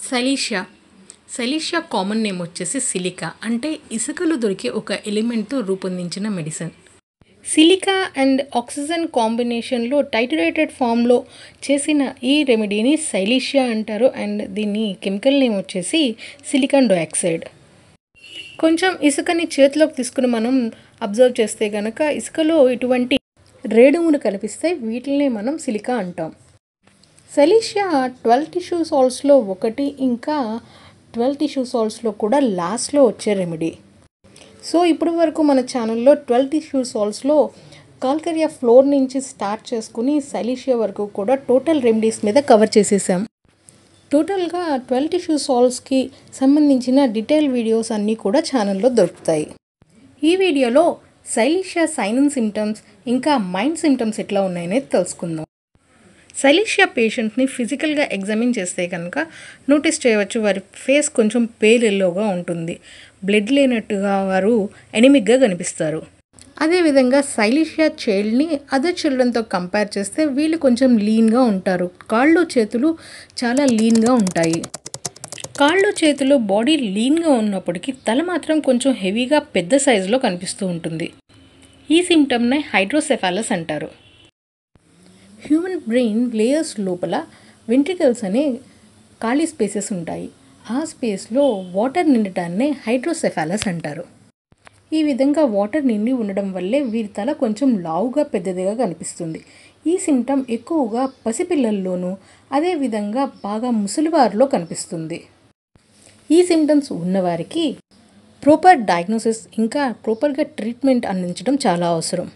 సలీషియా Silicea common name వచ్చేసి silica అంటే ఇసుకలో దొరికే ఒక ఎలిమెంట్తో రూపొందించిన మెడిసిన్ సిలికా అండ్ ఆక్సిజన్ కాంబినేషన్లో టైటరేటెడ్ ఫామ్లో చేసిన ఈ రెమెడీని సైలీషియా అంటారు అండ్ దీన్ని కెమికల్ నేమ్ వచ్చేసి సిలికాన్ డయాక్సైడ్ కొంచెం ఇసుకని చేతిలోకి తీసుకుని మనం అబ్జర్వ్ చేస్తే కనుక ఇసుకలో ఇటువంటి రేణువులు కనిపిస్తే వీటిని మనం సిలికా అంటాం సెలీషియా ట్వెల్వ్ టిష్యూ సాల్ట్స్లో ఒకటి ఇంకా ట్వెల్వ్ టిష్యూ సాల్ట్స్లో కూడా లాస్ట్లో వచ్చే రెమెడీ సో ఇప్పటి వరకు మన ఛానల్లో ట్వెల్వ్ టిష్యూ సాల్ట్స్లో కాల్కరియా ఫ్లోర్ నుంచి స్టార్ట్ చేసుకుని సైలీషియా వరకు కూడా టోటల్ రెమెడీస్ మీద కవర్ చేసేసాం టోటల్గా ట్వెల్వ్ టిష్యూ సాల్ట్స్కి సంబంధించిన డీటెయిల్ వీడియోస్ అన్నీ కూడా ఛానల్లో దొరుకుతాయి ఈ వీడియోలో సైలీషియా సైన్ అండ్ సిమ్టమ్స్ ఇంకా మైండ్ సిమ్టమ్స్ ఎట్లా ఉన్నాయనేది తెలుసుకుందాం సైలీషియా పేషెంట్ని ఫిజికల్గా ఎగ్జామిన్ చేస్తే కనుక నోటీస్ చేయవచ్చు వారి ఫేస్ కొంచెం పేల్ ఎల్లోగా ఉంటుంది బ్లడ్ లేనట్టుగా వారు ఎనిమిక్గా కనిపిస్తారు అదేవిధంగా సైలీషియా చైల్డ్ని అదర్ చిల్డ్రన్తో కంపేర్ చేస్తే వీళ్ళు కొంచెం లీన్గా ఉంటారు కాళ్ళు చేతులు చాలా లీన్గా ఉంటాయి కాళ్ళు చేతులు బాడీ లీన్గా ఉన్నప్పటికీ తల మాత్రం కొంచెం హెవీగా పెద్ద సైజులో కనిపిస్తూ ఉంటుంది ఈ సిమ్టమ్ని హైడ్రోసెఫాలస్ అంటారు హ్యూమన్ బ్రెయిన్ లేయర్స్ లోపల వెంట్రికల్స్ అనే ఖాళీ స్పేసెస్ ఉంటాయి ఆ స్పేస్లో వాటర్ నిండటాన్నే హైడ్రోసెఫాలస్ అంటారు ఈ విధంగా వాటర్ నిండి ఉండడం వల్లే వీరి తల కొంచెం లావుగా పెద్దదిగా కనిపిస్తుంది ఈ సిమ్టమ్ ఎక్కువగా పసిపిల్లల్లోనూ అదేవిధంగా బాగా ముసలివారిలో కనిపిస్తుంది ఈ సిమ్టమ్స్ ఉన్నవారికి ప్రాపర్ డయాగ్నోసిస్ ఇంకా ప్రాపర్గా ట్రీట్మెంట్ అందించడం చాలా అవసరం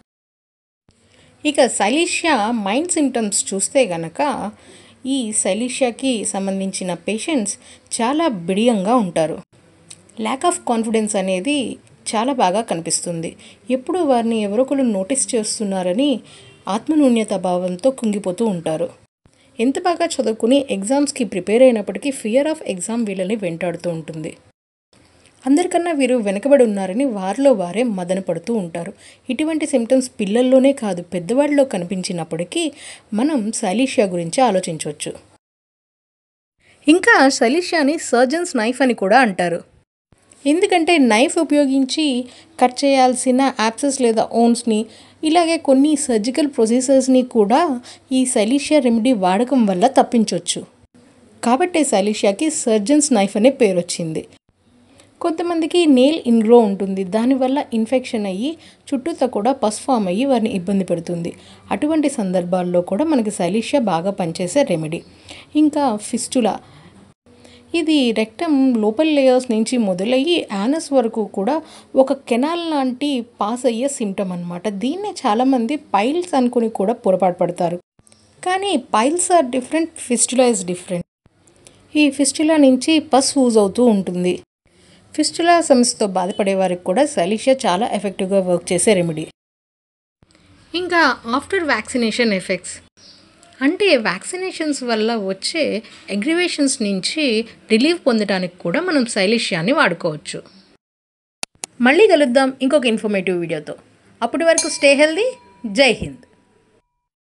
ఇక సైలీషియా మైండ్ సిమ్టమ్స్ చూస్తే గనక ఈ సైలీషియాకి సంబంధించిన పేషెంట్స్ చాలా బిడియంగా ఉంటారు ల్యాక్ ఆఫ్ కాన్ఫిడెన్స్ అనేది చాలా బాగా కనిపిస్తుంది ఎప్పుడు వారిని ఎవరొకరు నోటీస్ చేస్తున్నారని ఆత్మన్యూన్యత భావంతో కుంగిపోతూ ఉంటారు ఎంత బాగా చదువుకుని ఎగ్జామ్స్కి ప్రిపేర్ అయినప్పటికీ ఫియర్ ఆఫ్ ఎగ్జామ్ వీళ్ళని వెంటాడుతూ ఉంటుంది అందరికన్నా వీరు వెనకబడి ఉన్నారని వారిలో వారే మదన పడుతూ ఉంటారు ఇటువంటి సిమ్టమ్స్ పిల్లల్లోనే కాదు పెద్దవాళ్ళలో కనిపించినప్పటికీ మనం సైలీషియా గురించి ఆలోచించవచ్చు ఇంకా సైలీషియాని సర్జన్స్ నైఫ్ అని కూడా అంటారు ఎందుకంటే నైఫ్ ఉపయోగించి కట్ చేయాల్సిన యాప్సెస్ లేదా ఓన్స్ని ఇలాగే కొన్ని సర్జికల్ ప్రొసీజర్స్ని కూడా ఈ సైలీషియా రెమెడీ వాడకం వల్ల తప్పించవచ్చు కాబట్టి సైలీషియాకి సర్జన్స్ నైఫ్ అనే పేరు వచ్చింది కొంతమందికి నెయిల్ ఇన్గ్రో ఉంటుంది దానివల్ల ఇన్ఫెక్షన్ అయ్యి చుట్టూతో కూడా పస్ ఫామ్ అయ్యి వారిని ఇబ్బంది పెడుతుంది అటువంటి సందర్భాల్లో కూడా మనకి సైలీషియా బాగా పనిచేసే రెమెడీ ఇంకా ఫిస్టులా ఇది రెక్టమ్ లోపల్ లేయర్స్ నుంచి మొదలయ్యి యానస్ వరకు కూడా ఒక కెనాల్ లాంటి పాస్ అయ్యే సిమ్టమ్ అనమాట దీన్నే చాలామంది పైల్స్ అనుకుని కూడా పొరపాటు పడతారు కానీ piles are different fistula is different ఈ ఫిస్టులా నుంచి పస్ యూజ్ అవుతూ ఉంటుంది ఫిస్టులా సమస్యతో బాధపడే వారికి కూడా సలీషియా చాలా ఎఫెక్టివ్గా వర్క్ చేసే రెమెడీ ఇంకా ఆఫ్టర్ వ్యాక్సినేషన్ ఎఫెక్ట్స్ అంటే వ్యాక్సినేషన్స్ వల్ల వచ్చే అగ్రివేషన్స్ నుంచి రిలీఫ్ పొందడానికి కూడా మనం సైలిషియాన్ని వాడుకోవచ్చు మళ్ళీ కలుద్దాం ఇంకొక ఇన్ఫర్మేటివ్ వీడియోతో అప్పటి వరకు స్టే హెల్దీ జై హింద్